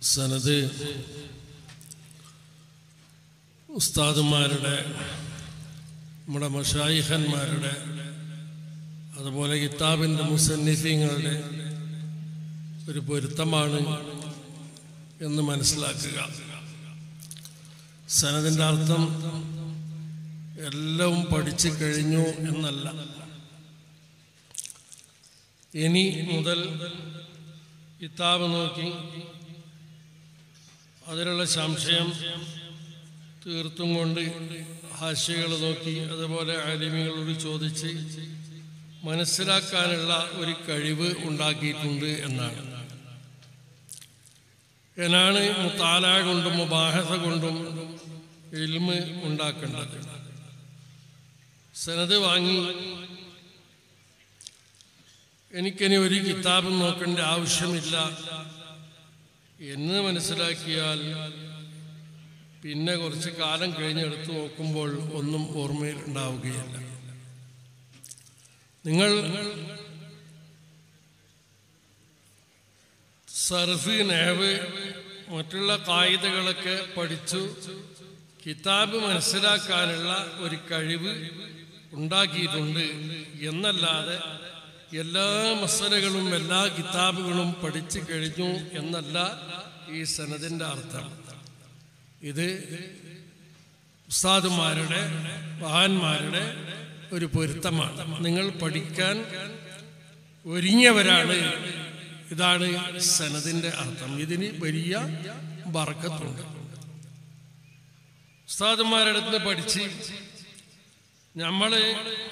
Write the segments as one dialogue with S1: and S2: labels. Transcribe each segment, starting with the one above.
S1: സനത് ഉസ്താദുമാരുടെ നമ്മുടെ മഷായിഖന്മാരുടെ അതുപോലെ കിതാബിൻ്റെ മുസന്നിഫീങ്ങളുടെ ഒരു പൊരുത്തമാണ് എന്ന് മനസ്സിലാക്കുക സനതിൻ്റെ അർത്ഥം എല്ലാം പഠിച്ചു കഴിഞ്ഞു എന്നല്ല ഇനി മുതൽ കിതാബ് നോക്കി അതിലുള്ള സംശയം തീർത്തും കൊണ്ട് ഹാഷ്യകൾ നോക്കി അതുപോലെ അലിമികളോട് ചോദിച്ച് മനസ്സിലാക്കാനുള്ള ഒരു കഴിവ് ഉണ്ടാക്കിയിട്ടുണ്ട് എന്നാണ് എന്നാണ് മുത്താല കൊണ്ടും മുബാഹസ കൊണ്ടും ഇൽമ് ഉണ്ടാക്കേണ്ടത് സനത് വാങ്ങി എനിക്കിനി ഒരു കിതാബ് നോക്കേണ്ട ആവശ്യമില്ല എന്ന് മനസ്സിലാക്കിയാൽ പിന്നെ കുറച്ച് കാലം കഴിഞ്ഞെടുത്ത് നോക്കുമ്പോൾ ഒന്നും ഓർമ്മയിൽ ഉണ്ടാവുകയില്ല നിങ്ങൾ സർഫ് നേവ് മറ്റുള്ള കായികകളൊക്കെ പഠിച്ചു കിതാബ് മനസ്സിലാക്കാനുള്ള ഒരു കഴിവ് ഉണ്ടാക്കിയിട്ടുണ്ട് എന്നല്ലാതെ എല്ലാ മസലകളും എല്ലാ കിതാബുകളും പഠിച്ചു കഴിഞ്ഞു എന്നല്ല ഈ സനദിൻ്റെ അർത്ഥം ഇത് ഉസ്താദുമാരുടെ മഹാന്മാരുടെ ഒരു പൊരുത്തമാണ് നിങ്ങൾ പഠിക്കാൻ ഒരുങ്ങിയവരാണ് ഇതാണ് സനദിൻ്റെ അർത്ഥം ഇതിന് വലിയ ബർക്കത്തുണ്ട് ഉസ്താദുമാരുടെ അടുത്ത് പഠിച്ച് നമ്മള്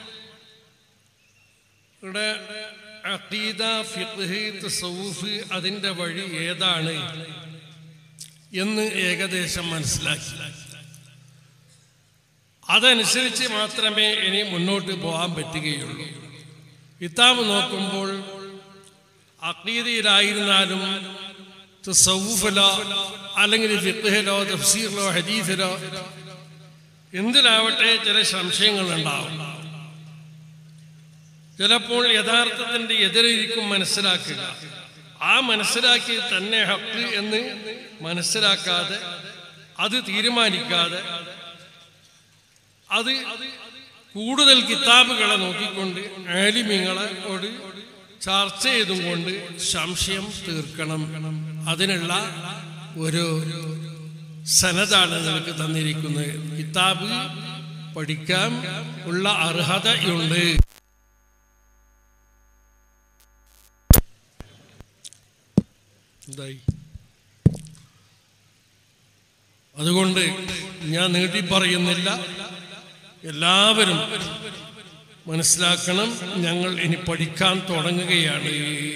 S1: ഇവിടെ അഖീദ ഫിഖ് തസവൂഫ് അതിൻ്റെ വഴി ഏതാണ് എന്ന് ഏകദേശം മനസ്സിലാക്കി അതനുസരിച്ച് മാത്രമേ ഇനി മുന്നോട്ട് പോകാൻ പറ്റുകയുള്ളൂ കിതാബ് നോക്കുമ്പോൾ അഖീദയിലായിരുന്നാലും തസവൂഫിലോ അല്ലെങ്കിൽ ഫിഖിലോ തഫ്സീറിലോ ഹദീഫിലോ എന്തിലാവട്ടെ ചില സംശയങ്ങൾ ഉണ്ടാവും ചിലപ്പോൾ യഥാർത്ഥത്തിന്റെ എതിരിക്കും മനസ്സിലാക്കുക ആ മനസ്സിലാക്കി തന്നെ ഹക്ക് എന്ന് മനസ്സിലാക്കാതെ അത് തീരുമാനിക്കാതെ അത് കൂടുതൽ കിതാബുകളെ നോക്കിക്കൊണ്ട് ആലിമ്യങ്ങളെ ഓട് ചർച്ച ചെയ്തും കൊണ്ട് സംശയം തീർക്കണം അതിനുള്ള ഒരു സനതാണ് നിങ്ങൾക്ക് തന്നിരിക്കുന്നത് കിതാബ് പഠിക്കാൻ ഉള്ള അർഹതയുണ്ട് എന്തായി അതുകൊണ്ട് ഞാൻ നീട്ടി പറയുന്നില്ല എല്ലാവരും മനസ്സിലാക്കണം ഞങ്ങൾ ഇനി പഠിക്കാൻ തുടങ്ങുകയാണ്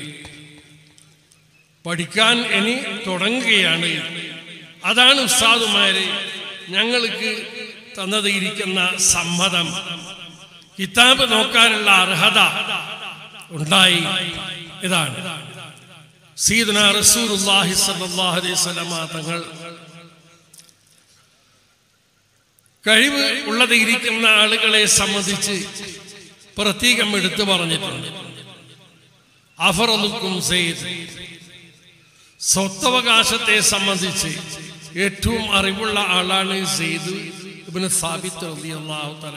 S1: പഠിക്കാൻ ഇനി തുടങ്ങുകയാണ് അതാണ് ഉസ്താദുമാര് ഞങ്ങൾക്ക് തന്നത് ഇരിക്കുന്ന സമ്മതം കിതാബ് നോക്കാനുള്ള അർഹത ഉണ്ടായി ഇതാണ് സീദന റസൂലുള്ളാഹി സ്വല്ലല്ലാഹു അലൈഹി വസല്ലമ തങ്ങൾ കഴിവ് ഉള്ളത് ഇരിക്കുന്ന ആളുകളെ സംബന്ധിച്ച് പ്രത്യേകം എടുത്തു പറഞ്ഞിട്ടുണ്ട് അഫറലുക്കും സെയ്ദ് സ്വത്തവകാശത്തെ സംബന്ധിച്ച് ഏറ്റവും അറിവുള്ള ആളാണ് സെയ്ദ് ഇബ്നു സാബിത്ത് റളിയല്ലാഹു തആല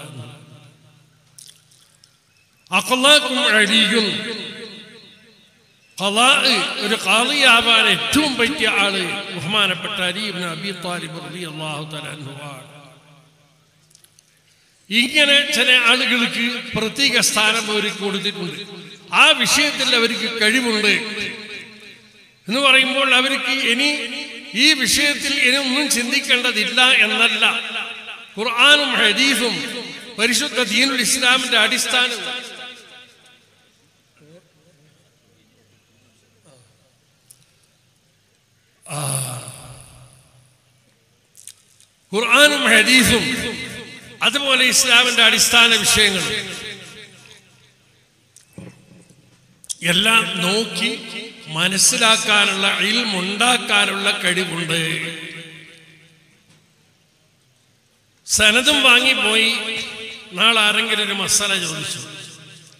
S1: അഖലാക്കും അലിയും ഖലാ ഒരു ഖാദിയാവാൻ ഏറ്റവും പറ്റിയ ആള് ബഹുമാനപ്പെട്ട അലി ഇബ്നു അബി താലിബ് റളിയല്ലാഹു തആല ആണ് ഇങ്ങനെ ചില ആളുകൾക്ക് പ്രത്യേക സ്ഥാനം അവർ കൊടുത്തിട്ടുണ്ട് ആ വിഷയത്തിൽ അവർക്ക് കഴിവുണ്ട് എന്ന് പറയുമ്പോൾ അവർക്ക് ഇനി ഈ വിഷയത്തിൽ ഇനി ഒന്നും ചിന്തിക്കേണ്ടതില്ല എന്നല്ല ഖുർആാനും ഹദീഫും പരിശുദ്ധ ദീനുൽ ഇസ്ലാമിന്റെ അടിസ്ഥാനം ഖുർആാനും ഹദീഫും അതുപോലെ ഇസ്ലാമിന്റെ അടിസ്ഥാന വിഷയങ്ങൾ എല്ലാം നോക്കി മനസ്സിലാക്കാനുള്ള ഇൽമുണ്ടാക്കാനുള്ള കഴിവുണ്ട് സനതും വാങ്ങിപ്പോയി നാളെ ആരെങ്കിലും ഒരു മസാല ചോദിച്ചു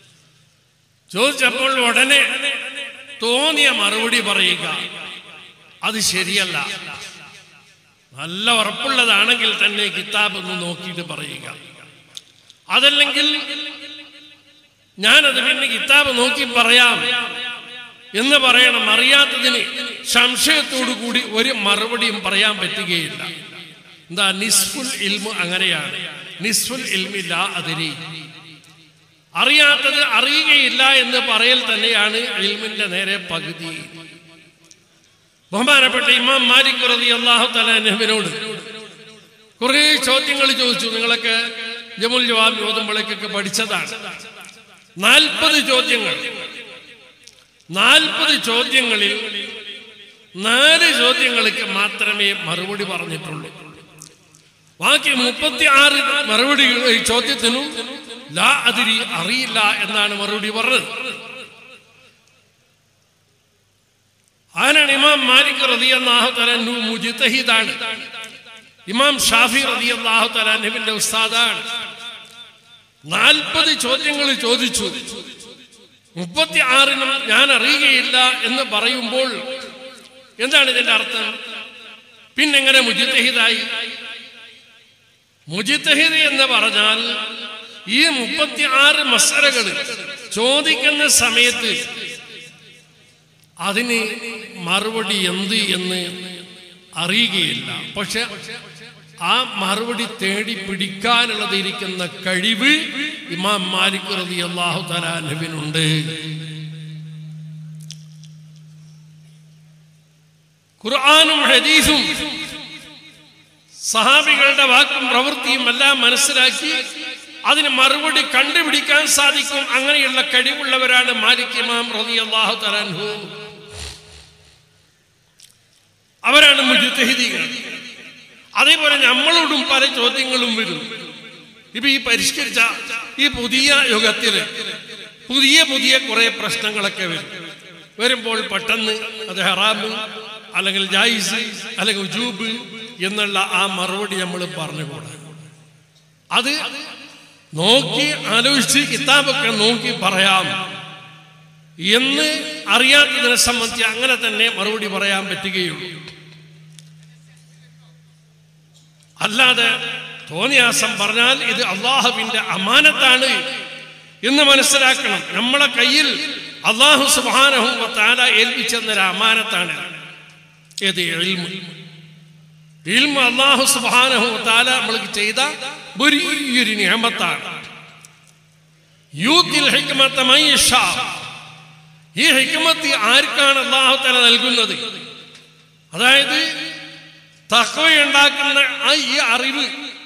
S1: ചോദിച്ചപ്പോൾ ഉടനെ തോന്നിയ മറുപടി പറയുക അത് ശരിയല്ല നല്ല ഉറപ്പുള്ളതാണെങ്കിൽ തന്നെ കിതാബ് ഒന്ന് നോക്കിയിട്ട് പറയുക അതല്ലെങ്കിൽ ഞാനത് പിന്നെ കിതാബ് നോക്കി പറയാം എന്ന് പറയണം അറിയാത്തതിന് സംശയത്തോടു കൂടി ഒരു മറുപടിയും പറയാൻ പറ്റുകയില്ല എന്താ നിസ്ഫുൽ ഇൽമു അങ്ങനെയാണ് നിസ്ഫുൽ ഇൽമില്ല അതിരി അറിയാത്തത് അറിയുകയില്ല എന്ന് പറയൽ തന്നെയാണ് ഇൽമിന്റെ നേരെ പകുതി ബഹുമാനപ്പെട്ട ഇമാം മാലിക് റതി അള്ളാഹു തലാനഹുവിനോട് കുറേ ചോദ്യങ്ങൾ ചോദിച്ചു നിങ്ങളൊക്കെ ജമുൽ ജവാബ് ഓതുമ്പോഴേക്കൊക്കെ പഠിച്ചതാണ് നാൽപ്പത് ചോദ്യങ്ങൾ നാൽപ്പത് ചോദ്യങ്ങളിൽ നാല് ചോദ്യങ്ങൾക്ക് മാത്രമേ മറുപടി പറഞ്ഞിട്ടുള്ളൂ ബാക്കി മുപ്പത്തി ആറ് മറുപടി ഈ ചോദ്യത്തിനും ലാ അതിരി അറിയില്ല എന്നാണ് മറുപടി പറഞ്ഞത് ആനാണ് ഇമാം മാലിക് റതി അള്ളാഹു തലാൻഹു മുജിത്തഹിദാണ് ഇമാം ഷാഫി റതി അള്ളാഹു തലാൻഹുവിന്റെ ഉസ്താദാണ് നാൽപ്പത് ചോദ്യങ്ങൾ ചോദിച്ചു മുപ്പത്തി ആറിനും ഞാൻ അറിയുകയില്ല എന്ന് പറയുമ്പോൾ എന്താണ് ഇതിന്റെ അർത്ഥം പിന്നെങ്ങനെ മുജിത്തഹിദായി മുജിത്തഹിദ് എന്ന് പറഞ്ഞാൽ ഈ മുപ്പത്തി ആറ് മസലകൾ ചോദിക്കുന്ന സമയത്ത് അതിന് മറുപടി എന്ത് എന്ന് അറിയുകയില്ല പക്ഷെ ആ മറുപടി തേടി പിടിക്കാനുള്ളത് ഇരിക്കുന്ന കഴിവ് ഇമാം മാലിക് റതി അള്ളാഹു തലാനുവിനുണ്ട് ഖുർആാനും ഹദീസും സഹാബികളുടെ വാക്കും പ്രവൃത്തിയും എല്ലാം മനസ്സിലാക്കി അതിന് മറുപടി കണ്ടുപിടിക്കാൻ സാധിക്കും അങ്ങനെയുള്ള കഴിവുള്ളവരാണ് മാലിക് ഇമാം റതി അള്ളാഹു തലാൻഹു അവരാണ് മുജുത്തഹിദികൾ അതേപോലെ നമ്മളോടും പല ചോദ്യങ്ങളും വരും ഇപ്പൊ ഈ പരിഷ്കരിച്ച ഈ പുതിയ യുഗത്തില് പുതിയ പുതിയ കുറെ പ്രശ്നങ്ങളൊക്കെ വരും വരുമ്പോൾ പെട്ടെന്ന് അത് ഹറാമ് അല്ലെങ്കിൽ ജായിസ് അല്ലെങ്കിൽ ഉജൂബ് എന്നുള്ള ആ മറുപടി നമ്മൾ പറഞ്ഞുകൂടാ അത് നോക്കി ആലോചിച്ച് കിതാബൊക്കെ നോക്കി പറയാം എന്ന് അറിയാത്തതിനെ സംബന്ധിച്ച് അങ്ങനെ തന്നെ മറുപടി പറയാൻ പറ്റുകയുള്ളൂ അല്ലാതെ തോന്നിയാസം പറഞ്ഞാൽ ഇത് അള്ളാഹുവിന്റെ അമാനത്താണ് എന്ന് മനസ്സിലാക്കണം നമ്മളെ കയ്യിൽ അള്ളാഹു സുബാനഹും താല ഏൽപ്പിച്ചെന്നൊരു അമാനത്താണ് ഏത് എൽമ് ഇൽമ അള്ളാഹു സുബാനഹു താല നമ്മൾക്ക് ചെയ്ത വലിയൊരു നിയമത്താണ് യൂത്തിൽ ഹിക്മത്ത് മൈഷ ഈ ഹിക്മത്ത് ആർക്കാണ് അള്ളാഹു തല നൽകുന്നത് അതായത് തക്കവയുണ്ടാക്കുന്ന ആ ഈ അറിവ്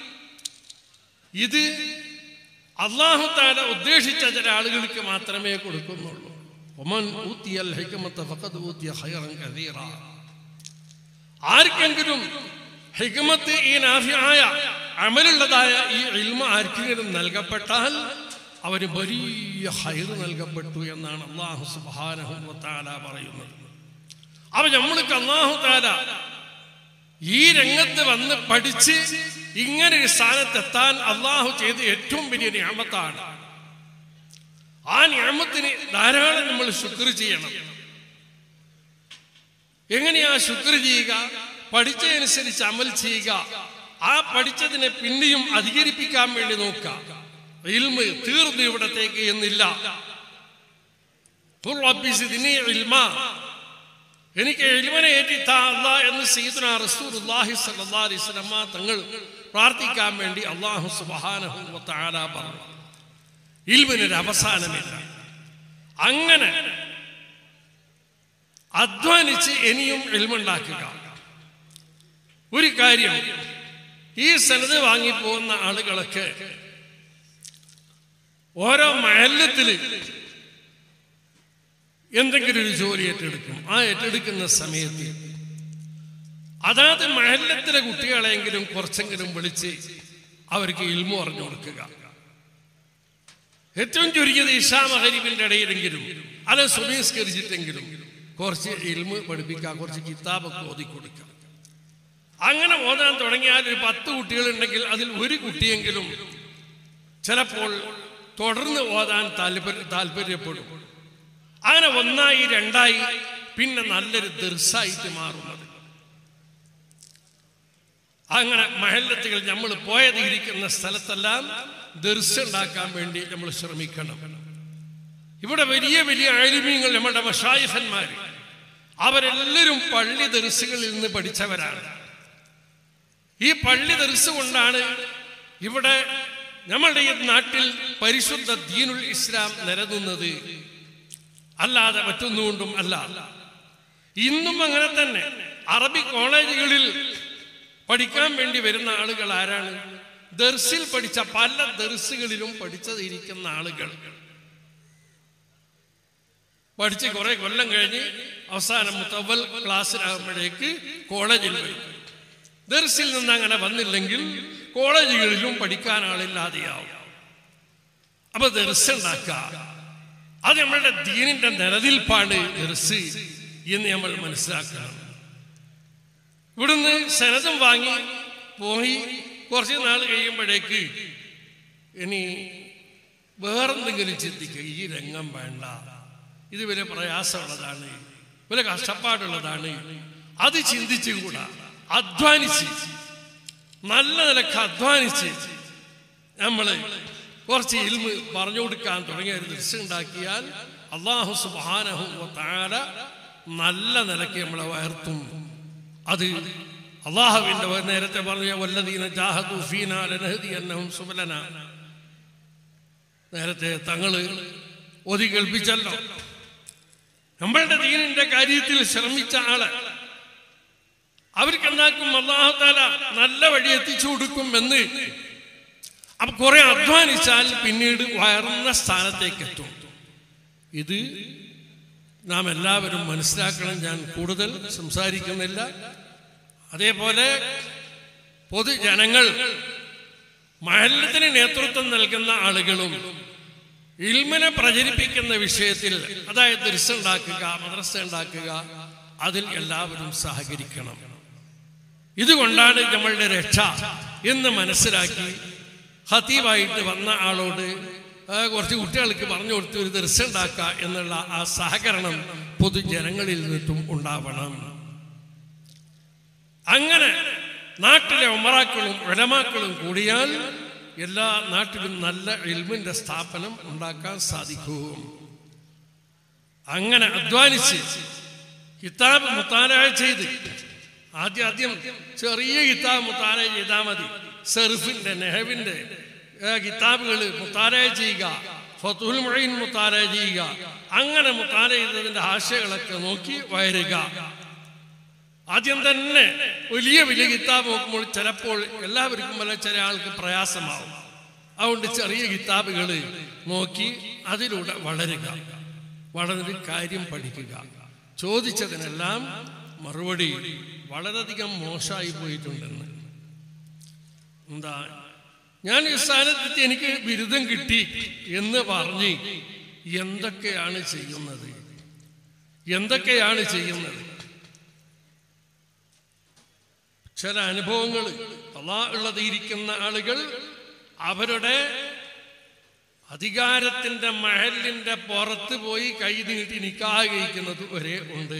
S1: ഇത് അള്ളാഹു താല ഉദ്ദേശിച്ച ചില ആളുകൾക്ക് മാത്രമേ കൊടുക്കുന്നുള്ളൂ ഒമൻ ഊത്തിയൽ ഹിക്മത്ത് ഫഖദ് ഊത്തിയ ഖൈറൻ കസീറ ആർക്കെങ്കിലും ഹിക്മത്ത് ഈ നാഫിയായ അമലുള്ളതായ ഈ ഇൽമ ആർക്കെങ്കിലും നൽകപ്പെട്ടാൽ അവന് വലിയ ഹൈർ നൽകപ്പെട്ടു എന്നാണ് അള്ളാഹു സുബാനഹു താല പറയുന്നത് അപ്പൊ നമ്മൾക്ക് അള്ളാഹു താല ഈ രംഗത്ത് വന്ന് പഠിച്ച് ഇങ്ങനെ ഒരു സ്ഥാനത്തെത്താൻ അള്ളാഹു ചെയ്ത ഏറ്റവും വലിയ ഞാമത്താണ് ആ ഞാമത്തിന് ധാരാളം നമ്മൾ ശുക്ർ ചെയ്യണം എങ്ങനെയാ ശുക്ർ ചെയ്യുക പഠിച്ചതനുസരിച്ച് അമൽ ചെയ്യുക ആ പഠിച്ചതിനെ പിന്നെയും അധികരിപ്പിക്കാൻ വേണ്ടി നോക്കുക ഇൽമ് തീർന്നു ഇവിടത്തേക്ക് എന്നില്ല ഖുർ റബ്ബി സിദ്നി ഇൽമാ എനിക്ക് എഴുവനെ ഏറ്റിത്താ അല്ല എന്ന് സീദന റസൂലുള്ളാഹി സ്വല്ലല്ലാഹി അലൈഹി വസല്ലമ തങ്ങൾ പ്രാർത്ഥിക്കാൻ വേണ്ടി അള്ളാഹു സുബ്ഹാനഹു വ തആല പറഞ്ഞു ഇൽമിനൊരു അവസാനമില്ല അങ്ങനെ അധ്വാനിച്ച് ഇനിയും ഇൽമുണ്ടാക്കുക ഒരു കാര്യം ഈ സനത് വാങ്ങിപ്പോകുന്ന ആളുകളൊക്കെ ഓരോ മഹല്ലത്തില് എന്തെങ്കിലും ഒരു ജോലി ഏറ്റെടുക്കും ആ ഏറ്റെടുക്കുന്ന സമയത്ത് അതാത് മഹല്ലത്തിലെ കുട്ടികളെങ്കിലും കുറച്ചെങ്കിലും വിളിച്ച് അവർക്ക് ഇൽമു പറഞ്ഞു കൊടുക്കുക ഏറ്റവും ചുരുങ്ങിയത് ഇഷാ മഹരീബിന്റെ ഇടയിലെങ്കിലും അത് സുബീസ്കരിച്ചിട്ടെങ്കിലും കുറച്ച് ഇൽമു പഠിപ്പിക്കുക കുറച്ച് കിതാബൊക്കെ ഓതി കൊടുക്കുക അങ്ങനെ ഓതാൻ തുടങ്ങിയാൽ ഒരു പത്ത് കുട്ടികളുണ്ടെങ്കിൽ അതിൽ ഒരു കുട്ടിയെങ്കിലും ചിലപ്പോൾ തുടർന്ന് ഓതാൻ താല്പര്യ താല്പര്യപ്പെടും അങ്ങനെ ഒന്നായി രണ്ടായി പിന്നെ നല്ലൊരു ദർശായിട്ട് മാറുന്നത് അങ്ങനെ മഹല്ലത്തുകൾ നമ്മൾ പോയതിരിക്കുന്ന സ്ഥലത്തെല്ലാം ദർശുണ്ടാക്കാൻ വേണ്ടി നമ്മൾ ശ്രമിക്കണം ഇവിടെ വലിയ വലിയ ആലിമീങ്ങൾ നമ്മുടെ മഷായിഫന്മാർ അവരെല്ലാവരും പള്ളി ദർസുകളിൽ നിന്ന് പഠിച്ചവരാണ് ഈ പള്ളി ദർസ് കൊണ്ടാണ് ഇവിടെ നമ്മളുടെ ഈ നാട്ടിൽ പരിശുദ്ധ ദീനുൽ ഇസ്ലാം നിലനിന്നത് അല്ലാതെ മറ്റൊന്നുകൊണ്ടും അല്ല ഇന്നും അങ്ങനെ തന്നെ അറബി കോളേജുകളിൽ പഠിക്കാൻ വേണ്ടി വരുന്ന ആളുകൾ ആരാണ് ദർസിൽ പഠിച്ച പല ദർസുകളിലും പഠിച്ചതിരിക്കുന്ന ആളുകൾ പഠിച്ച് കുറെ കൊല്ലം കഴിഞ്ഞ് അവസാനം മുത്തവൽ ക്ലാസ്സിലാകുമ്പോഴേക്ക് കോളേജിൽ വരും ദർസിൽ നിന്ന് അങ്ങനെ വന്നില്ലെങ്കിൽ കോളേജുകളിലും പഠിക്കാൻ ആളില്ലാതെയാവും അപ്പൊ ദർസ് ഉണ്ടാക്കുക അത് നമ്മളുടെ ദീനിന്റെ നിലനിൽപ്പാണ് ദർസ് എന്ന് നമ്മൾ മനസ്സിലാക്കണം ഇവിടുന്ന് സനതം വാങ്ങി പോയി കുറച്ച് നാൾ കഴിയുമ്പോഴേക്ക് ഇനി വേറെന്തെങ്കിലും ചിന്തിക്കുക ഈ രംഗം വേണ്ട ഇത് വലിയ പ്രയാസമുള്ളതാണ് വലിയ കഷ്ടപ്പാടുള്ളതാണ് അത് ചിന്തിച്ചുകൂടാ അധ്വാനിച്ച് നല്ല നിലക്ക് അധ്വാനിച്ച് നമ്മള് കുറച്ച് ഇൽമ് പറഞ്ഞു കൊടുക്കാൻ തുടങ്ങിയ ഒരു ദൃശ്യം ഉണ്ടാക്കിയാൽ അള്ളാഹു സുബാനഹു താര നല്ല നിലയ്ക്ക് നമ്മളെ വയർത്തും അത് അള്ളാഹുവിന്റെ നേരത്തെ പറഞ്ഞ വല്ലതീന ജാഹദു ഫീന ലനഹദി അന്നഹും സുബലന നേരത്തെ തങ്ങള് ഒതി കേൾപ്പിച്ചല്ലോ നമ്മളുടെ ദീനിന്റെ കാര്യത്തിൽ ശ്രമിച്ച ആള് അവർക്ക് എന്താക്കും അള്ളാഹുത്താല നല്ല വഴി എത്തിച്ചു കൊടുക്കും എന്ന് അപ്പൊ കുറെ അധ്വാനിച്ചാൽ പിന്നീട് വയറുന്ന സ്ഥാനത്തേക്ക് എത്തും ഇത് നാം എല്ലാവരും മനസ്സിലാക്കണം ഞാൻ കൂടുതൽ സംസാരിക്കുന്നില്ല അതേപോലെ പൊതുജനങ്ങൾ മഹല്ലത്തിന് നേതൃത്വം നൽകുന്ന ആളുകളും ഇൽമിനെ പ്രചരിപ്പിക്കുന്ന വിഷയത്തിൽ അതായത് ദൃശ്യം ഉണ്ടാക്കുക മദ്രസ ഉണ്ടാക്കുക അതിൽ എല്ലാവരും സഹകരിക്കണം ഇതുകൊണ്ടാണ് നമ്മളുടെ രക്ഷ എന്ന് മനസ്സിലാക്കി ഹത്തീവായിട്ട് വന്ന ആളോട് ആ, കുറച്ച് കുട്ടികൾക്ക് പറഞ്ഞു കൊടുത്ത് ഒരു ദൃശ്യം ഉണ്ടാക്കുക എന്നുള്ള ആ സഹകരണം പൊതുജനങ്ങളിൽ നിന്നും ഉണ്ടാവണം അങ്ങനെ നാട്ടിലെ ഉമറാക്കളും ഉലമാക്കളും കൂടിയാൽ എല്ലാ നാട്ടിലും നല്ല ഇൽമിന്റെ സ്ഥാപനം ഉണ്ടാക്കാൻ സാധിക്കും അങ്ങനെ അധ്വാനിച്ച് കിതാബ് മുത്താനായ ചെയ്ത് ആദ്യം ആദ്യം ചെറിയ കിതാബ് മുത്താനായ ചെയ്താൽ മതി സെർഫിന്റെ നെഹവിന്റെ കിതാബുകൾ മുത്താനായ ചെയ്യുക ഫത്തുൽ മൊഴീൻ മുത്താനായ ചെയ്യുക അങ്ങനെ മുത്താന ചെയ്തതിന്റെ ആശയങ്ങളൊക്കെ നോക്കി വയറുക ആദ്യം തന്നെ വലിയ വലിയ കിതാബ് നോക്കുമ്പോൾ ചിലപ്പോൾ എല്ലാവർക്കും വല്ല ചില ആൾക്ക് പ്രയാസമാവും അതുകൊണ്ട് ചെറിയ കിതാബുകൾ നോക്കി അതിലൂടെ വളരുക വളർന്ന് കാര്യം പഠിക്കുക ചോദിച്ചതിനെല്ലാം മറുപടി വളരെയധികം മോശമായി പോയിട്ടുണ്ടെന്ന് എന്താ ഞാൻ ഈ സ്ഥാനത്തെത്തി എനിക്ക് ബിരുദം കിട്ടി എന്ന് പറഞ്ഞ് എന്തൊക്കെയാണ് ചെയ്യുന്നത് എന്തൊക്കെയാണ് ചെയ്യുന്നത് ചില അനുഭവങ്ങൾ അള്ളാ ഉള്ളത് ഇരിക്കുന്ന ആളുകൾ അവരുടെ അധികാരത്തിന്റെ മഹലിന്റെ പുറത്ത് പോയി കൈ നീട്ടി നിക്കാഹ് കഴിക്കുന്നത് വരെ ഉണ്ട്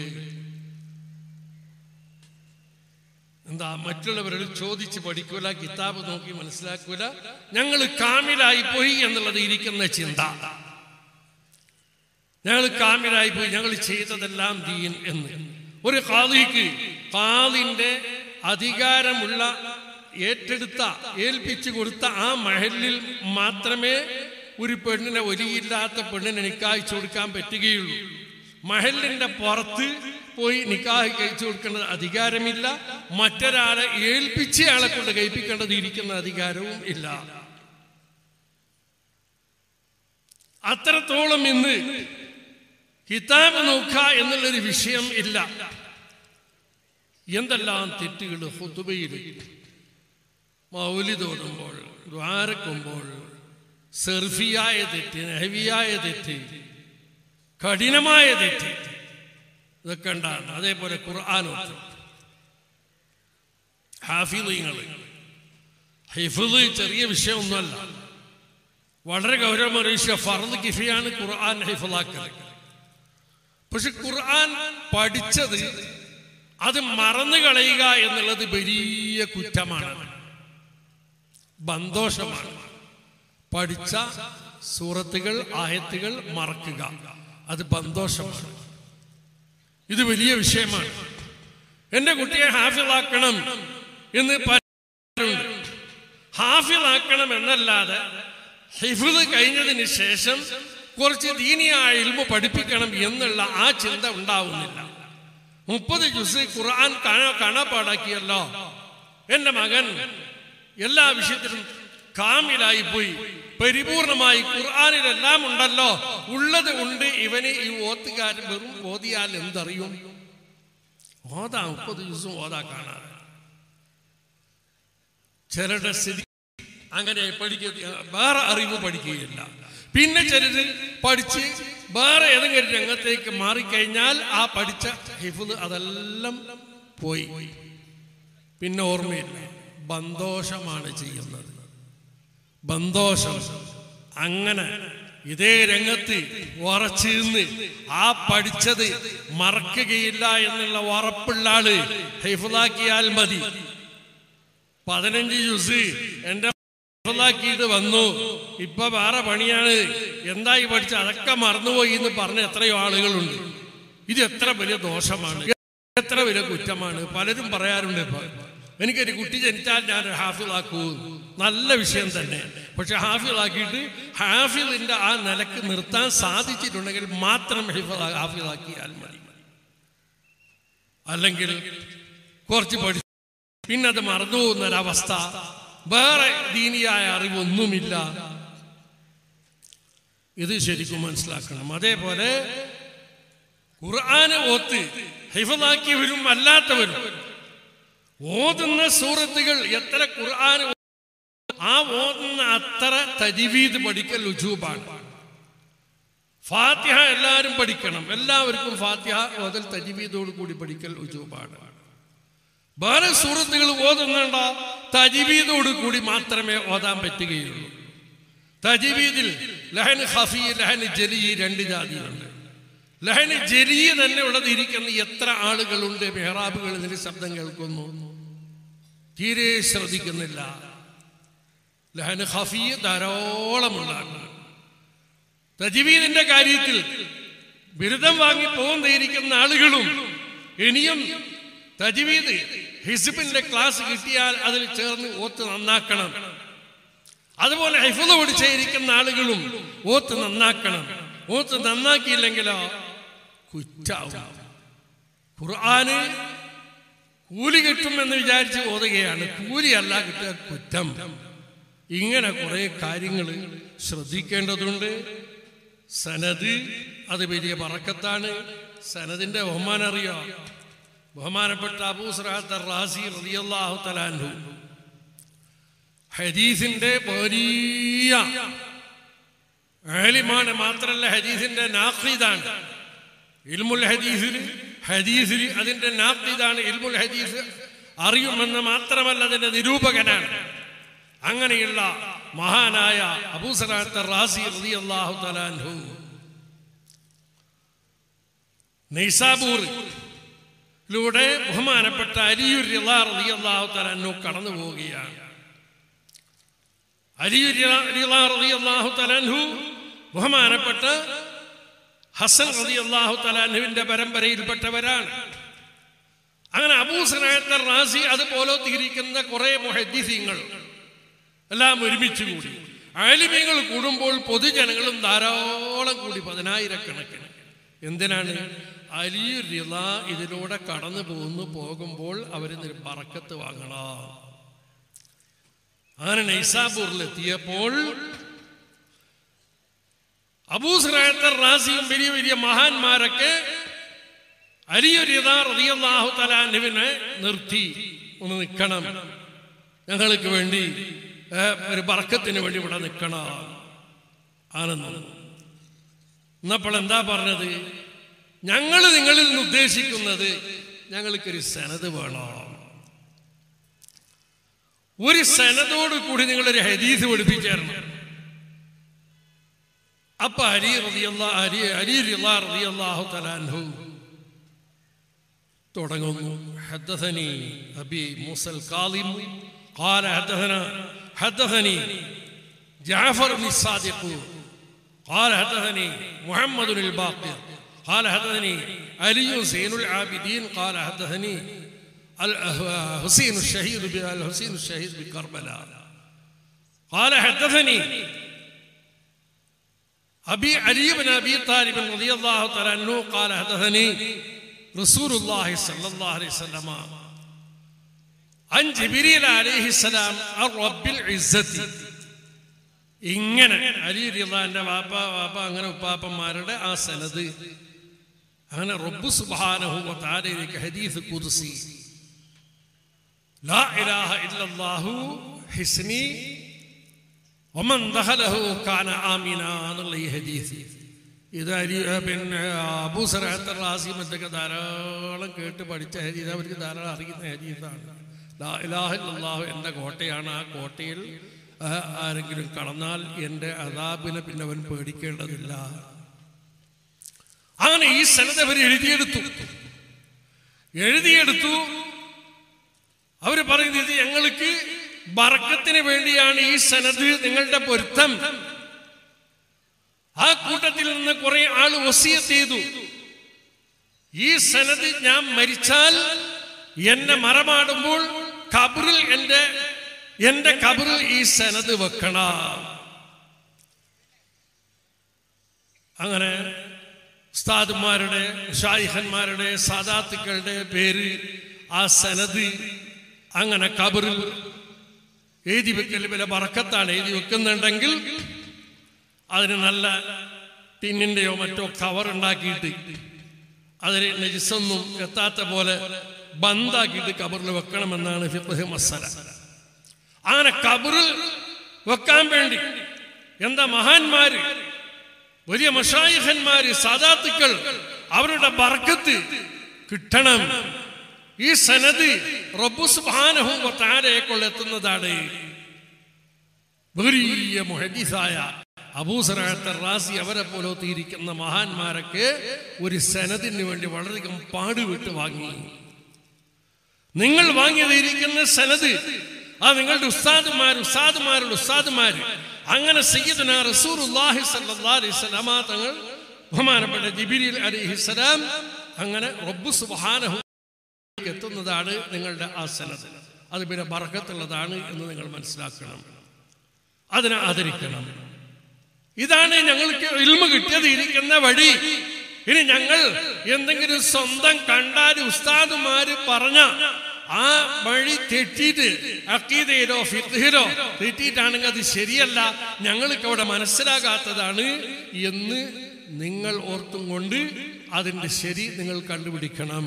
S1: എന്താ മറ്റുള്ളവരോട് ചോദിച്ച് പഠിക്കൂല കിതാബ് നോക്കി മനസ്സിലാക്കൂല ഞങ്ങൾ കാമിലായി പോയി എന്നുള്ളത് ഇരിക്കുന്ന ചിന്ത ഞങ്ങൾ കാമിലായി പോയി ഞങ്ങൾ ചെയ്തതെല്ലാം ദീൻ എന്ന് ഒരു കാളിക്ക് കാളിന്റെ അധികാരമുള്ള ഏറ്റെടുത്ത ഏൽപ്പിച്ചു കൊടുത്ത ആ മഹലിൽ മാത്രമേ ഒരു പെണ്ണിനെ ഒലിയില്ലാത്ത പെണ്ണിനെ നിക്കാഹിച്ചു കൊടുക്കാൻ പറ്റുകയുള്ളൂ മഹലിന്റെ പുറത്ത് പോയി നിക്കാഹ് കഴിച്ചു കൊടുക്കേണ്ടത് അധികാരമില്ല മറ്റൊരാളെ ഏൽപ്പിച്ച ആളെ കൊണ്ട് കഴിപ്പിക്കേണ്ടത് ഇരിക്കുന്ന അധികാരവും ഇല്ല അത്രത്തോളം ഇന്ന് കിതാബ് നോക്കുക എന്നുള്ളൊരു വിഷയം ഇല്ല എന്തെല്ലാം തെറ്റുകൾ ഹുതുബയിൽ മൗലി തോന്നുമ്പോൾ ദ്വാരക്കുമ്പോൾ സെർഫിയായ തെറ്റ് നെഹവിയായ തെറ്റ് കഠിനമായ തെറ്റ് ഇതൊക്കെ ഉണ്ടാണ് അതേപോലെ ഖുർആാനോത്ത് ഹാഫിദീങ്ങൾ ഹിഫുദ് ചെറിയ വിഷയമൊന്നുമല്ല വളരെ ഗൗരവമേറിയ വിഷയം ഫർദ് കിഫിയാണ് ഖുർആൻ ഹിഫുദാക്കൽ പക്ഷെ ഖുർആൻ പഠിച്ചത് അത് മറന്നു കളയുക എന്നുള്ളത് വലിയ കുറ്റമാണ് ബന്തോഷമാണ് പഠിച്ച സൂറത്തുകൾ ആയത്തുകൾ മറക്കുക അത് ബന്തോഷമാണ് ഇത് വലിയ വിഷയമാണ് എന്റെ കുട്ടിയെ ഹാഫിളാക്കണം എന്ന് പറയുന്നുണ്ട് ഹാഫിളാക്കണം എന്നല്ലാതെ ഹിഫിള് കഴിഞ്ഞതിന് ശേഷം കുറച്ച് ദീനിയായ ഇൽമ പഠിപ്പിക്കണം എന്നുള്ള ആ ചിന്ത ഉണ്ടാവുന്നില്ല മുപ്പത് ജുസ് ഖുർആൻ കാണ കാണാപ്പാടാക്കിയല്ലോ എന്റെ മകൻ എല്ലാ വിഷയത്തിലും കാമിലായി പോയി പരിപൂർണമായി ഖുർആാനിലെല്ലാം ഉണ്ടല്ലോ ഉള്ളത് ഉണ്ട് ഇവന് ഈ ഓത്തുകാരൻ വെറും ഓതിയാൽ എന്തറിയും ഓതാ മുപ്പത് ദിവസം ഓതാ കാണാതെ ചിലരുടെ സ്ഥിതി അങ്ങനെ പഠിക്കുക വേറെ അറിവ് പഠിക്കുകയില്ല പിന്നെ ചിലര് പഠിച്ച് വേറെ ഏതെങ്കിലും രംഗത്തേക്ക് മാറിക്കഴിഞ്ഞാൽ ആ പഠിച്ച ഹിഫുദ് അതെല്ലാം പോയി പിന്നെ ഓർമ്മയില്ല ബന്തോഷമാണ് ചെയ്യുന്നത് ബന്തോഷം അങ്ങനെ ഇതേ രംഗത്ത് ഉറച്ചു നിന്ന് ആ പഠിച്ചത് മറക്കുകയില്ല എന്നുള്ള ഉറപ്പുള്ള ആള് ഹൈഫുദാക്കിയാൽ മതി പതിനഞ്ച് ജ്യൂസ് എന്റെ ാക്കിയിട്ട് വന്നു ഇപ്പൊ വേറെ പണിയാണ് എന്തായി പഠിച്ച അതൊക്കെ മറന്നുപോയി എന്ന് പറഞ്ഞ എത്രയോ ആളുകളുണ്ട് ഇത് എത്ര വലിയ ദോഷമാണ് എത്ര വലിയ കുറ്റമാണ് പലരും പറയാറുണ്ട് ഇപ്പൊ എനിക്കൊരു കുട്ടി ജനിച്ചാൽ ഞാൻ ഹാഫിളാക്കൂ നല്ല വിഷയം തന്നെ പക്ഷെ ഹാഫിളാക്കിയിട്ട് ഹാഫിളിന്റെ ആ നിലക്ക് നിർത്താൻ സാധിച്ചിട്ടുണ്ടെങ്കിൽ മാത്രം ഹാഫിളാക്കിയാൽ മതി അല്ലെങ്കിൽ കുറച്ച് പഠിച്ചു പിന്നെ അത് മറന്നു പോകുന്നൊരവസ്ഥ വേറെ ദീനിയായ അറിവൊന്നുമില്ല ഇത് ശരിക്കും മനസ്സിലാക്കണം അതേപോലെ ഖുർആന് ഓത്ത് ഹിഫലാക്കിയവരും അല്ലാത്തവരും ഓതുന്ന സൂറത്തുകൾ എത്ര ഖുർആൻ ആ ഓതുന്ന അത്ര തജിവീത് പഠിക്കൽ ഉജൂബാണ് ഫാത്തിഹ എല്ലാവരും പഠിക്കണം എല്ലാവർക്കും ഫാത്തിഹ ഓതൽ തജിവീദോട് കൂടി പഠിക്കൽ ഉജൂബാണ് വേറെ സൂറത്തുകൾ ഓതുന്നുണ്ട തജിവീദോട് കൂടി മാത്രമേ ഓതാൻ പറ്റുകയുള്ളൂ തജിവീദിൽ ലഹൻ ഹഫി ലഹൻ ജലി രണ്ട് ജാതിയുണ്ട് ലഹൻ ജലി തന്നെ ഉള്ളത് ഇരിക്കുന്ന എത്ര ആളുകളുണ്ട് മെഹ്റാബുകൾ ഇതിന് ശബ്ദം കേൾക്കുന്നു തീരെ ശ്രദ്ധിക്കുന്നില്ല ലഹൻ ഹഫി ധാരാളം ഉണ്ടാകുന്നു തജിവീദിന്റെ കാര്യത്തിൽ ബിരുദം വാങ്ങി പോകുന്നയിരിക്കുന്ന ആളുകളും ഇനിയും തജ്വീദ് ഹിസ്ബിന്റെ ക്ലാസ് കിട്ടിയാൽ അതിൽ ചേർന്ന് ഓത്ത് നന്നാക്കണം അതുപോലെ ഹിഫുദ് പഠിച്ചിരിക്കുന്ന ആളുകളും ഓത്ത് നന്നാക്കണം ഓത്ത് നന്നാക്കിയില്ലെങ്കിലോ കുറ്റാവും ഖുർആന് കൂലി കിട്ടുമെന്ന് വിചാരിച്ച് ഓതുകയാണ് കൂലിയല്ല കിട്ടുക കുറ്റം ഇങ്ങനെ കുറെ കാര്യങ്ങൾ ശ്രദ്ധിക്കേണ്ടതുണ്ട് സനത് അത് വലിയ പറക്കത്താണ് സനദിന്റെ ബഹുമാനം അറിയോ ബഹുമാനപ്പെട്ട അബൂസ്രാത്ത റാസി റളിയല്ലാഹു തലാൻഹു ഹദീസിന്റെ വലിയ ആലിമാണ് മാത്രല്ല ഹദീസിന്റെ നാഖീദാണ് ഇൽമുൽ ഹദീസിൽ ഹദീസിൽ അതിന്റെ നാഖീദാണ് ഇൽമുൽ ഹദീസ് അറിയുമെന്ന് മാത്രമല്ല അതിന്റെ നിരൂപകനാണ് അങ്ങനെയുള്ള മഹാനായ അബൂസറാത്ത റാസി റളിയല്ലാഹു തലാൻഹു നൈസാബൂർ ലൂടെ ബഹുമാനപ്പെട്ട അലിയുർ റളിയല്ലാഹു തലാൻഹു കടന്നു പോവുകയാണ് അലിയുർ റളിയല്ലാഹു തലാൻഹു ബഹുമാനപ്പെട്ട ഹസൻ റളിയല്ലാഹു തലാൻഹുവിന്റെ പരമ്പരയിൽപ്പെട്ടവരാണ് അങ്ങനെ അബൂസനായത്ത റാസി അതുപോലെ തിരിക്കുന്ന കുറെ മുഹദ്ദിസീങ്ങൾ എല്ലാം ഒരുമിച്ച് കൂടി ആലിമ്യങ്ങൾ കൂടുമ്പോൾ പൊതുജനങ്ങളും ധാരാളം കൂടി പതിനായിരക്കണക്കിന് എന്തിനാണ് അലിയു റിള ഇതിലൂടെ കടന്നു പോകുന്നു പോകുമ്പോൾ അവര് പറക്കത്ത് വാങ്ങണം അങ്ങനെ നൈസാപൂറിലെത്തിയപ്പോൾ അബൂസ്രായത്തർ റാസിയും വലിയ വലിയ മഹാന്മാരൊക്കെ അലിയൊരിതാഹു തലാനുവിനെ നിർത്തി ഒന്ന് നിൽക്കണം ഞങ്ങൾക്ക് വേണ്ടി ഏ, ഒരു ബർക്കത്തിന് വേണ്ടി ഇവിടെ നിൽക്കണം ആണെന്ന് എന്നപ്പോൾ എന്താ പറഞ്ഞത് ഞങ്ങൾ നിങ്ങളിൽ നിന്ന് ഉദ്ദേശിക്കുന്നത് ഞങ്ങൾക്കൊരു സനത് വേണം ഒരു സനതോട് കൂടി നിങ്ങളൊരു ഹദീസ് പഠിപ്പിച്ചേരണം അപ്പൊ അരി റളിയല്ലാ അരി അരി റിളാ റളിയല്ലാഹു തലാൻഹു തുടങ്ങുന്നു ഹദ്ദഥനി അബി മൂസൽ കാളിം قال حدثنا حدثني جعفر بن الصادق قال حدثني محمد الباقر قال حدثني علي زين العابدين قال حدثني الحسين الشهيد الحسين الشهيد بكربلاء قال حدثني أبي علي بن أبي طالب رضي الله تعالى عنه قال حدثني رسول الله صلى الله عليه وسلم عن جبريل عليه السلام عن رب العزة ഇങ്ങനെ അലി റിളാന്റെ വാപ്പ വാപ്പ അങ്ങനെ ഉപ്പാപ്പന്മാരുടെ ആ സനത് അങ്ങനെ റബ്ബു സുബ്ഹാനഹു വ തആലയിലേക്ക് ഹദീസ് ഖുദ്സി ലാ ഇലാഹ ഇല്ലല്ലാഹു ഹിസ്നി വമൻ ദഖലഹു കാന ആമിന എന്നുള്ള ഈ ഹദീസ് ഇത് അരി പിന്നെ അബൂസറാത്ത റാസി മറ്റൊക്കെ ധാരാളം കേട്ട് പഠിച്ച ഹദീസ് അവർക്ക് ധാരാളം അറിയുന്ന ഹദീസാണ് ലാ ഇലാഹ ഇല്ലല്ലാഹു എൻ്റെ കോട്ടയാണ് ആ കോട്ടയിൽ ആ, ആരെങ്കിലും കടന്നാൽ എൻ്റെ അതാബിനെ പിന്നെ അവൻ പേടിക്കേണ്ടതില്ല അങ്ങനെ ഈ സ്ഥലത്ത് അവർ എഴുതിയെടുത്തു എഴുതിയെടുത്തു അവർ പറയുന്നത് ഞങ്ങൾക്ക് ബറക്കത്തിന് വേണ്ടിയാണ് ഈ സനത് നിങ്ങളുടെ പൊരുത്തം ആ കൂട്ടത്തിൽ നിന്ന് കുറെ ആൾ വസിയത്ത് ചെയ്തു ഈ സനത് ഞാൻ മരിച്ചാൽ എന്നെ മറമാടുമ്പോൾ കബറിൽ എൻ്റെ എന്റെ കബറിൽ ഈ സനത് വെക്കണം അങ്ങനെ ഉസ്താദുമാരുടെ ഷായിഹന്മാരുടെ സാദാത്തുക്കളുടെ പേര് ആ സനത് അങ്ങനെ കബറിൽ എഴുതി വെക്കൽ വില പറക്കത്താണ് എഴുതി വെക്കുന്നുണ്ടെങ്കിൽ അതിന് നല്ല ടിന്നിൻ്റെയോ മറ്റോ കവർ ഉണ്ടാക്കിയിട്ട് അതിന് നജിസൊന്നും എത്താത്ത പോലെ ബന്ധാക്കിയിട്ട് കബറിൽ വെക്കണമെന്നാണ് ഫിഖ് മസല അങ്ങനെ കബറിൽ വെക്കാൻ വേണ്ടി എന്താ മഹാന്മാര് വലിയ മഷായിഹന്മാര് സാദാത്തുക്കൾ അവരുടെ ബർക്കത്ത് കിട്ടണം ഈ സനത് റബ്ബു സുബ്ഹാനഹു വ തആലയെ കൊള്ളെത്തുന്നതാണ് വലിയ മുഹദ്ദിസായ അബൂസറാത്ത റാസി അവരെ പോലത്തിയിരിക്കുന്ന മഹാന്മാരൊക്കെ ഒരു സനദിന് വേണ്ടി വളരെയധികം പാടുവിട്ട് വാങ്ങി നിങ്ങൾ വാങ്ങിയതിരിക്കുന്ന സനത് ആ നിങ്ങളുടെ ഉസ്താദുമാർ ഉസ്താദുമാരുടെ ഉസ്താദുമാർ അങ്ങനെ സയ്യിദുന റസൂലുള്ളാഹി സ്വല്ലല്ലാഹി അലൈഹി വസല്ലമ തങ്ങൾ ബഹുമാനപ്പെട്ട ജിബിരിൽ അലൈഹിസ്സലാം അങ്ങനെ റബ്ബു സുബ്ഹാനഹു എത്തുന്നതാണ് നിങ്ങളുടെ ആ സനത് അത് പിന്നെ ബർക്കത്തുള്ളതാണ് എന്ന് നിങ്ങൾ മനസ്സിലാക്കണം അതിനെ ആദരിക്കണം ഇതാണ് ഞങ്ങൾക്ക് ഇൽമ കിട്ടിയത് ഇരിക്കുന്ന വഴി ഇനി ഞങ്ങൾ എന്തെങ്കിലും സ്വന്തം കണ്ടാൽ ഉസ്താദുമാര് പറഞ്ഞ ആ വഴി തെറ്റിയിട്ട് അക്കീതയിലോ ഫിത്തിലോ തെറ്റിയിട്ടാണെങ്കിൽ അത് ശരിയല്ല ഞങ്ങൾക്ക് അവിടെ മനസ്സിലാകാത്തതാണ് എന്ന് നിങ്ങൾ ഓർത്തും കൊണ്ട് അതിൻ്റെ ശരി നിങ്ങൾ കണ്ടുപിടിക്കണം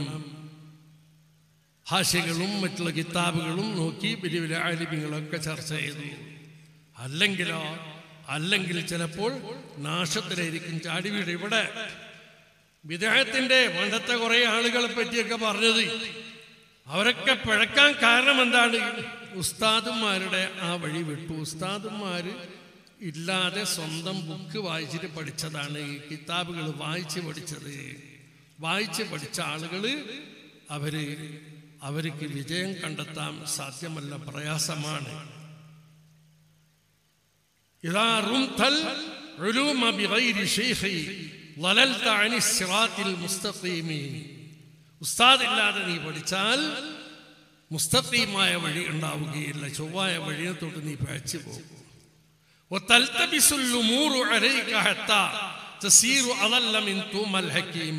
S1: ഭാഷകളും മറ്റുള്ള കിതാബുകളും നോക്കി വലിയ വലിയ ആലിമ്യങ്ങളൊക്കെ ചർച്ച ചെയ്തു അല്ലെങ്കിലോ അല്ലെങ്കിൽ ചിലപ്പോൾ നാശത്തിലായിരിക്കും ചാടിവീട് ഇവിടെ വിദേഹത്തിന്റെ പണ്ടത്തെ കുറെ ആളുകളെ പറ്റിയൊക്കെ പറഞ്ഞത് അവരൊക്കെ പിഴക്കാൻ കാരണം എന്താണ് ഉസ്താദുമാരുടെ ആ വഴി വിട്ടു ഉസ്താദുമാര് ഇല്ലാതെ സ്വന്തം ബുക്ക് വായിച്ചിട്ട് പഠിച്ചതാണ് ഈ കിതാബുകൾ വായിച്ച് പഠിച്ചത് വായിച്ച് പഠിച്ച ആളുകൾ അവര് അവർക്ക് വിജയം കണ്ടെത്താൻ സാധ്യമല്ല പ്രയാസമാണ് إذا رمت العلوم بغير شيخ ضللت عن الصراط المستقيم ഉസ്താദ് ഇല്ലാതെ നീ പഠിച്ചാൽ മുസ്തഖീമായ വഴി ഉണ്ടാവുകയില്ല ചൊവ്വായ വഴിയെ തൊട്ട് നീ പഴച്ചു പോകും وتلتبس الأمور عليك حتى تصير أضل من توم الحكيم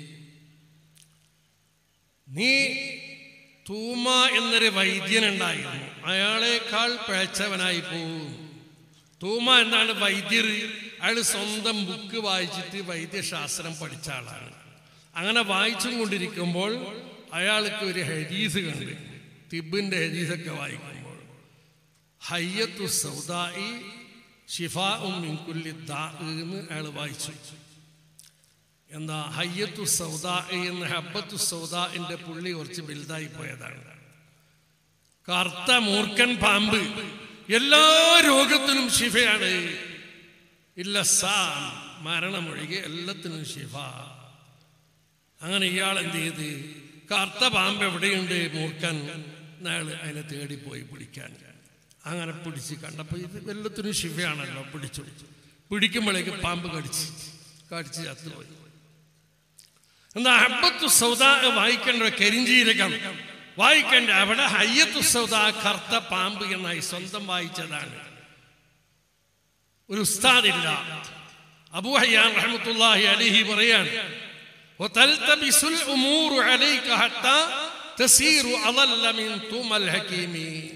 S1: നീ തൂമ എന്നൊരു വൈദ്യൻ ഉണ്ടായിരുന്നു അയാളെക്കാൾ പിഴച്ചവനായി പോകും തൂമ എന്താണ് വൈദ്യർ അയാൾ സ്വന്തം ബുക്ക് വായിച്ചിട്ട് വൈദ്യശാസ്ത്രം പഠിച്ച ആളാണ് അങ്ങനെ വായിച്ചും കൊണ്ടിരിക്കുമ്പോൾ അയാൾക്ക് ഒരു ഹരീസ് കണ്ട് തിബിന്റെ ഹരീസൊക്കെ വായിക്കുമ്പോൾ ഹയ്യത്തു സൗദായി ഷിഫാ മിൻകുല്ലി ദാ എന്ന് അയാൾ വായിച്ചു എന്താ ഹയ്യത്തു സൗദാ എന്ന ഹബ്ബത്തു സൗദാന്റെ പുള്ളി കുറച്ച് വലുതായി പോയതാണ് കറുത്ത മൂർഖൻ പാമ്പ് എല്ലാ രോഗത്തിനും ശിഫയാണ് ഇല്ല സാം മരണമൊഴികെ എല്ലാത്തിനും ശിഫ അങ്ങനെ ഇയാൾ എന്ത് ചെയ്ത് കറുത്ത പാമ്പ് എവിടെയുണ്ട് മൂർഖൻ അയാൾ അതിനെ തേടി പോയി പിടിക്കാൻ അങ്ങനെ പിടിച്ച് കണ്ടപ്പോൾ ഇത് വെല്ലത്തിനും ശിവയാണല്ലോ പിടിച്ചു പിടിക്കുമ്പോഴേക്ക് പാമ്പ് കടിച്ച് കടിച്ച് ചത്തുപോയി എന്നാ ഹബ്ബത്തു സൗദ വായിക്കേണ്ട കരിഞ്ചീരകം വായിക്കേണ്ട അവിടെ ഹയ്യത്തു സൗദ കറുത്ത പാമ്പ് എന്നായി സ്വന്തം വായിച്ചതാണ് ഒരു ഉസ്താദില്ല അബൂ ഹയ്യാൻ റഹ്മത്തുള്ളാഹി അലൈഹി പറയാണ് وتلتبس الأمور عليك حتى تسير أضل من طوم الحكيم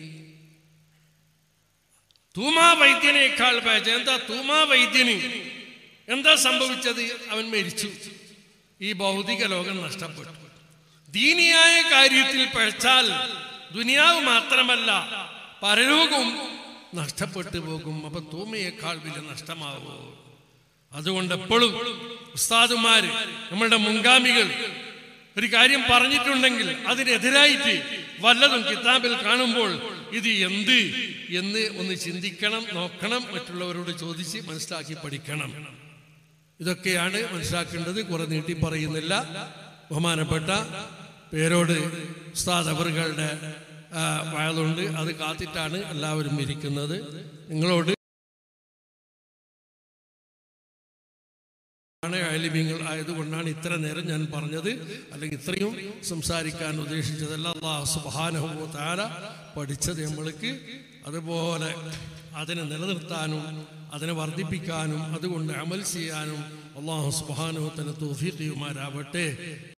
S1: തൂമാ വൈദ്യനേക്കാൾ പേജ എന്താ തൂമാ വൈദ്യന് എന്താ സംഭവിച്ചത് അവൻ മരിച്ചു ഈ ഭൗതിക ലോകം നഷ്ടപ്പെട്ടു ദീനിയായ കാര്യത്തിൽ പഴച്ചാൽ ദുനിയാവ് മാത്രമല്ല പരലോകവും നഷ്ടപ്പെട്ടു പോകും അപ്പൊ തൂമയേക്കാൾ വലിയ നഷ്ടമാവോ അതുകൊണ്ട് എപ്പോഴും ഉസ്താദുമാര് നമ്മളുടെ മുൻഗാമികൾ ഒരു കാര്യം പറഞ്ഞിട്ടുണ്ടെങ്കിൽ അതിനെതിരായിട്ട് വല്ലതും കിതാബിൽ കാണുമ്പോൾ ഇത് എന്ത് എന്ന് ഒന്ന് ചിന്തിക്കണം നോക്കണം മറ്റുള്ളവരോട് ചോദിച്ച് മനസ്സിലാക്കി പഠിക്കണം ഇതൊക്കെയാണ് മനസ്സിലാക്കേണ്ടത് കുറെ നീട്ടി പറയുന്നില്ല ബഹുമാനപ്പെട്ട പേരോട് ഉസ്താദ് അവറുകളുടെ വയലുണ്ട് അത് കാത്തിട്ടാണ് എല്ലാവരും ഇരിക്കുന്നത് നിങ്ങളോട് ആണ് അലിമ്യങ്ങൾ ആയതുകൊണ്ടാണ് ഇത്ര നേരം ഞാൻ പറഞ്ഞത് അല്ലെങ്കിൽ ഇത്രയും സംസാരിക്കാൻ ഉദ്ദേശിച്ചതല്ല അള്ളാഹു സുബാനഹു താര പഠിച്ചത് നമ്മൾക്ക് അതുപോലെ അതിനെ നിലനിർത്താനും അതിനെ വർദ്ധിപ്പിക്കാനും അതുകൊണ്ട് അമൽ ചെയ്യാനും അള്ളാഹു സുബാനുഹത്തിന് തോഫീഖിയുമാരാവട്ടെ